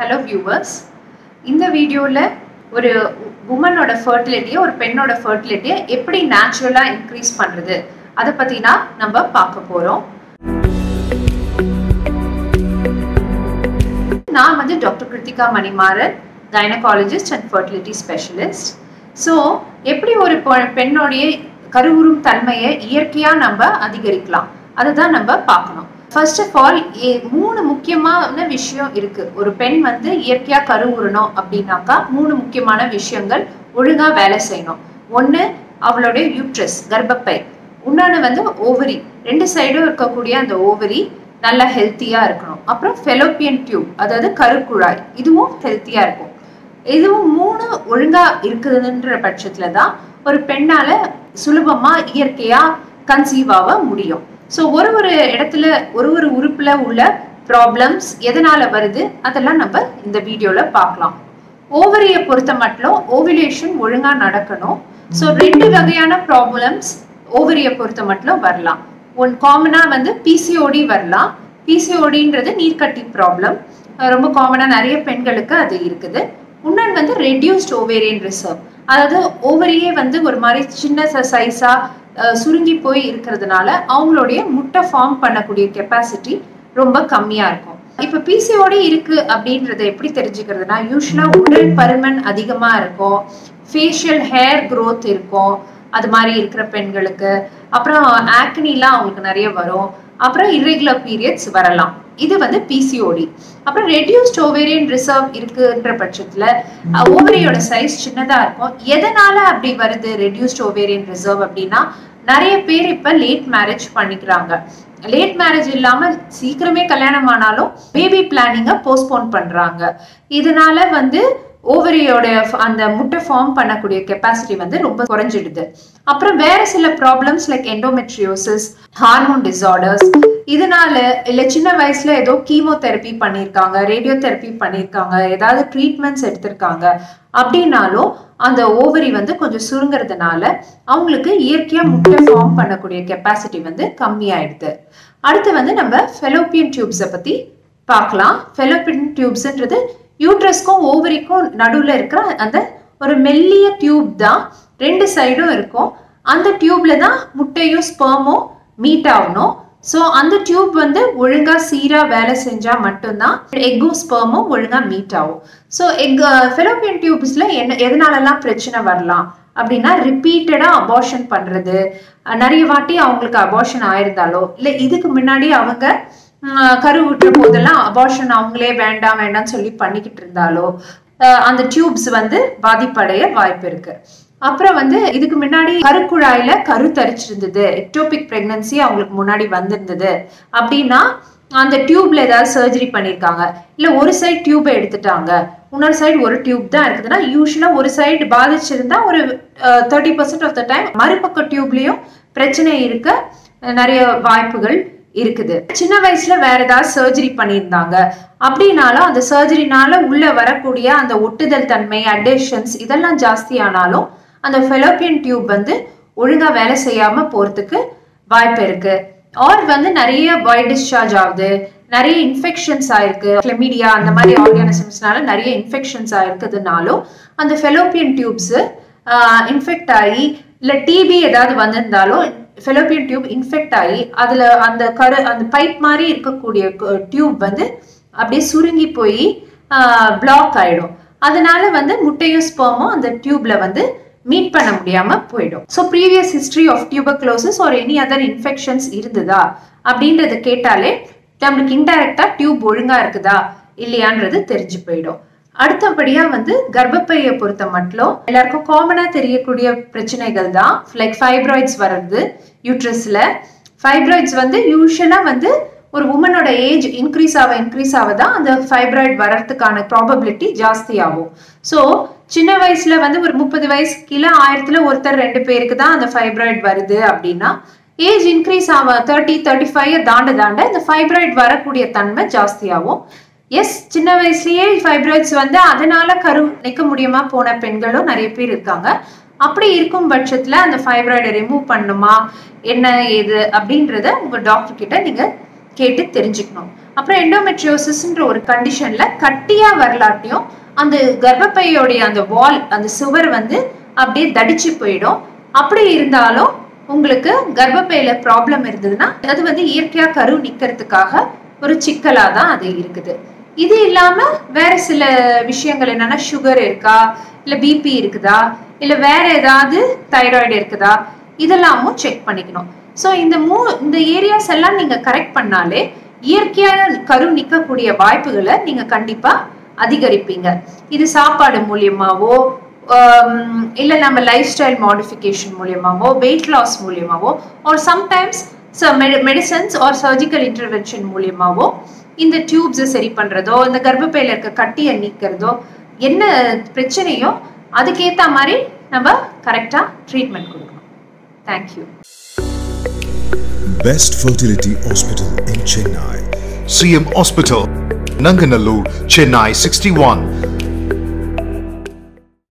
Hello viewers இந்த வீடியோவில் ஒரு உமனோட ஃபர்டிலிட்டியை ஒரு பெண்ணோட ஃபர்டிலிட்டியை எப்படி நேச்சுரலாக இன்க்ரீஸ் பண்ணுறது அதை பற்றி தான் நம்ம பார்க்க போகிறோம் நான் வந்து doctor Kiruthika Manimaran gynaecologist and fertility specialist so எப்படி ஒரு பெ- பெண்ணோடைய கருவுறும் தன்மையை இயற்கையாக நம்ம அதிகரிக்கலாம் அதை தான் நம்ம பார்க்கணும் ஃபர்ஸ்ட் ஆஃப் ஆல் மூணு முக்கியமான விஷயம் இருக்கு ஒரு பெண் வந்து இயற்கையா கருவுறணும் அப்படின்னாக்கா மூணு முக்கியமான விஷயங்கள் ஒழுங்கா வேலை செய்யணும் ஒன்று அவளுடைய யூட்ரஸ் கர்ப்பப்பை இன்னொன்று வந்து ஓவரி ரெண்டு சைடும் இருக்கக்கூடிய அந்த ஓவரி நல்லா ஹெல்த்தியா இருக்கணும் அப்புறம் ஃபெலோப்பியன் டியூப் அதாவது கருக்குழாய் இதுவும் ஹெல்த்தியா இருக்கும் இதுவும் மூணு ஒழுங்கா இருக்குதுன்ற பட்சத்துல தான் ஒரு பெண்ணால சுலபமா இயற்கையா கன்சீவ் ஆக முடியும் ஸோ ஒரு ஒரு இடத்துல ஒரு ஒரு உறுப்புல உள்ள ப்ராப்ளம்ஸ் எதனால வருது அதெல்லாம் நம்ம இந்த வீடியோல பார்க்கலாம் ஓவரியை பொறுத்த மட்டும் ஓவிலேஷன் ஒழுங்கா நடக்கணும் ஸோ ரெண்டு வகையான ப்ராப்ளம்ஸ் ஓவரியை பொறுத்த மட்டும் வரலாம் ஒன் காமனா வந்து பிசிஓடி வரலாம் பிசிஓடின்றது நீர்க்கட்டி ப்ராப்ளம் ரொம்ப காமனா நிறைய பெண்களுக்கு அது இருக்குது இன்னொன்று வந்து ரெடியூஸ்ட் ஓவேரியன் ரிசர்வ் அதாவது ஓவரியே வந்து ஒரு மாதிரி சின்ன சைஸா சுருங்கி போய் இருக்கிறதுனால அவங்களுடைய முட்டை ஃபார்ம் பண்ணக்கூடிய கெப்பாசிட்டி ரொம்ப கம்மியா இருக்கும் இப்ப பிசிஓடி இருக்கு அப்படின்றத எப்படி தெரிஞ்சுக்கிறதுனா யூஸ்வலா உடல் பருமன் அதிகமா இருக்கும் ஃபேஷியல் ஹேர் growth இருக்கும் அது மாதிரி இருக்கிற பெண்களுக்கு அப்புறம் ஆக்னிலாம் அவங்களுக்கு நிறைய வரும் அப்புறம் irregular பீரியட்ஸ் வரலாம் இது வந்து பிசிஓடி அப்புறம் ரெடியூஸ்ட் ஓவேரியன் ரிசர்வ் இருக்குன்ற பட்சத்துல ஓவரியோட சைஸ் சின்னதா இருக்கும் எதனால அப்படி வருது ரெடியூஸ்ட் ஓவேரியன் ரிசர்வ் அப்படின்னா நிறைய பேர் இப்ப லேட் மேரேஜ் பண்ணிக்கிறாங்க லேட் மேரேஜ் இல்லாம சீக்கிரமே கல்யாணம் ஆனாலும் பேபி பிளானிங்க போஸ்ட்போன் பண்றாங்க இதனால வந்து ஓவரியோட அந்த முட்டை ஃபார்ம் பண்ணக்கூடிய கெப்பாசிட்டி வந்து ரொம்ப குறைஞ்சிடுது அப்புறம் வேற சில problems like endometriosis hormone disorders இதனால இல்ல சின்ன வயசுல ஏதோ கீமோதெரப்பி பண்ணியிருக்காங்க ரேடியோ தெரப்பி பண்ணியிருக்காங்க ஏதாவது ட்ரீட்மெண்ட்ஸ் எடுத்திருக்காங்க அப்படின்னாலும் அந்த ஓவரி வந்து கொஞ்சம் சுருங்குறதுனால அவங்களுக்கு இயற்கையா முட்டை ஃபார்ம் பண்ணக்கூடிய கெப்பாசிட்டி வந்து கம்மியாயிடுது அடுத்து வந்து நம்ம ஃபெலோப்பியன் டியூப்ஸை பத்தி பார்க்கலாம் ஃபெலோப்பியன் டியூப்ஸ்ன்றது யூட்ரஸ்க்கும் ஓவரிக்கும் நடுவுல இருக்கிற அந்த ஒரு மெல்லிய டியூப் தான் ரெண்டு சைடும் இருக்கும் அந்த டியூப்ல தான் முட்டையும் ஸ்பெர்மும் மீட் ஆகணும் ஸோ அந்த டியூப் வந்து ஒழுங்கா சீரா வேலை செஞ்சா மட்டும்தான் எக்கும் ஸ்பெர்மும் ஒழுங்கா மீட் ஆகும் ஸோ எக் ஃபெலோப்பியன் டியூப்ஸ்ல என்ன எதனாலலாம் பிரச்சனை வரலாம் அப்படின்னா ரிப்பீட்டடா அபார்ஷன் பண்றது அஹ் நிறைய வாட்டி அவங்களுக்கு அபார்ஷன் ஆயிருந்தாலோ இல்லை இதுக்கு முன்னாடி அவங்க உம், கரு விட்டுற போதெல்லாம் அபார்ஷன் அவங்களே வேண்டாம் வேண்டாம்னு சொல்லி பண்ணிக்கிட்டு இருந்தாலோ அஹ் அந்த டியூப்ஸ் வந்து பாதிப்படைய வாய்ப்பு இருக்கு அப்புறம் வந்து இதுக்கு முன்னாடி கருக்குழாயில கரு தரிச்சிருந்தது எக்டோபிக் பிரெக்னன்சி அவங்களுக்கு முன்னாடி வந்திருந்தது அப்படின்னா அந்த டியூப்ல ஏதாவது சர்ஜரி பண்ணியிருக்காங்க இல்ல ஒரு சைடு டியூபை எடுத்துட்டாங்க இன்னொரு சைடு ஒரு டியூப் தான் இருக்குதுன்னா யூஸ்வலா ஒரு சைடு பாதிச்சிருந்தா ஒரு thirty percent of the time மறுபக்க டியூப்லயும் பிரச்சனை இருக்க அஹ், நிறைய வாய்ப்புகள் இருக்குது சின்ன வயசுல வேற ஏதாவது சர்ஜரி பண்ணியிருந்தாங்க அப்படின்னாலும் அந்த சர்ஜரினால உள்ள வரக்கூடிய அந்த ஒட்டுதல் தன்மை அடேஷன்ஸ் இதெல்லாம் ஜாஸ்தி ஆனாலும் அந்த ஃபெலோப்பியன் டியூப் வந்து ஒழுங்கா வேலை செய்யாம போறதுக்கு வாய்ப்பு இருக்கு ஆர் வந்து நிறைய பாய் டிஸ்சார்ஜ் ஆகுது நிறைய இன்ஃபெக்ஷன்ஸ் ஆயிருக்கு கிளமிடியா அந்த மாதிரி ஆர்கானிசம்ஸ்னால நிறைய இன்ஃபெக்ஷன்ஸ் ஆயிருக்குதுனாலும் அந்த ஃபெலோப்பியன் டியூப்ஸ் இன்ஃபெக்ட் ஆகி இல்ல டிபி ஏதாவது வந்திருந்தாலும் ஃபெலோப்பியன் டியூப் இன்ஃபெக்ட் ஆகி அதுல அந்த கரு அந்த பைப் மாதிரி இருக்கக்கூடிய டியூப் வந்து அப்படியே சுருங்கி போய் பிளாக் ஆயிடும் அதனால வந்து முட்டையும் ஸ்பெர்மும் அந்த டியூப்ல வந்து மீட் பண்ண முடியாம போயிடும் so previous history of tuberculosis ஒரு எனி அதர் இன்ஃபெக்ஷன்ஸ் இருந்ததா அப்படின்றத கேட்டாலே நம்மளுக்கு இன்டைரக்டா டியூப் ஒழுங்கா இருக்குதா இல்லையான்றது தெரிஞ்சு போயிடும் அடுத்தபடியா வந்து கர்ப்பப்பையை பொறுத்த மட்டும் எல்லாருக்கும் காமனா தெரியக்கூடிய பிரச்சனைகள் தான் லைக் ஃபைப்ராய்ட்ஸ் வர்றது யூட்ரஸ்ல ஃபைப்ராய்ட்ஸ் வந்து யூஸ்வலா வந்து ஒரு உமனோட ஏஜ் இன்க்ரீஸ் ஆக இன்க்ரீஸ் ஆக தான் அந்த ஃபைப்ராய்டு வர்றதுக்கான ப்ராபபிலிட்டி ஜாஸ்தி ஆகும் ஸோ சின்ன வயசுல வந்து ஒரு முப்பது வயசு கீழே ஆயிரத்துல ஒருத்தர் ரெண்டு பேருக்கு தான் அந்த ஃபைப்ராய்டு வருது அப்படின்னா ஏஜ் இன்க்ரீஸ் ஆக தேர்ட்டி தேர்ட்டி ஃபைவ் தாண்ட தாண்ட இந்த ஃபைப்ராய்டு வரக்கூடிய தன்மை ஜாஸ்தியாகும் எஸ் சின்ன வயசுலயே ஃபைப்ராய்ட்ஸ் வந்து அதனால கரு நிக்க முடியாம போன பெண்களும் நிறைய பேர் இருக்காங்க அப்படி இருக்கும் பட்சத்துல அந்த ஃபைப்ராய்டை ரிமூவ் பண்ணுமா என்ன ஏது அப்படின்றத உங்க டாக்டர் கிட்ட நீங்க கேட்டு தெரிஞ்சுக்கணும் அப்புறம் எண்டோமெட்ரியோசிஸ்ன்ற ஒரு கண்டிஷன்ல கட்டியா வரலாட்டியும் அந்த கர்ப்பப்பையோடைய அந்த வால் அந்த சுவர் வந்து அப்படியே தடிச்சு போயிடும் அப்படி இருந்தாலும் உங்களுக்கு கர்ப்பப்பையில ப்ராப்ளம் இருந்ததுன்னா அது வந்து இயற்கையா கரு நிக்கிறதுக்காக ஒரு சிக்கலா தான் அது இருக்குது இது இல்லாம வேற சில விஷயங்கள் என்னன்னா சுகர் இருக்கா இல்ல பிபி இருக்குதா இல்ல வேற ஏதாவது தைராய்டு இருக்குதா இதெல்லாமும் செக் பண்ணிக்கணும் ஸோ இந்த மூ இந்த ஏரியாஸ் எல்லாம் நீங்க கரெக்ட் பண்ணாலே இயற்கையான கரு நிற்கக்கூடிய வாய்ப்புகளை நீங்க கண்டிப்பா அதிகரிப்பீங்க இது சாப்பாடு மூலியமாவோ ஆம், இல்ல நம்ம லைஃப் ஸ்டைல் மாடிஃபிகேஷன் மூலியமாவோ வெயிட் லாஸ் மூலியமாவோ or sometimes medicines or surgical intervention மூலியமாவோ இந்த டியூப்ஸை சரி பண்றதோ இந்த கர்ப்பப்பையில இருக்க கட்டியை நீக்கிறதோ என்ன பிரச்சனையோ அதுக்கேத்த மாதிரி நம்ம கரெக்டா ட்ரீட்மெண்ட் கொடுக்கணும் thank you Best Fertility Hospital in Chennai. CM Hospital, Nanganallur, Chennai 61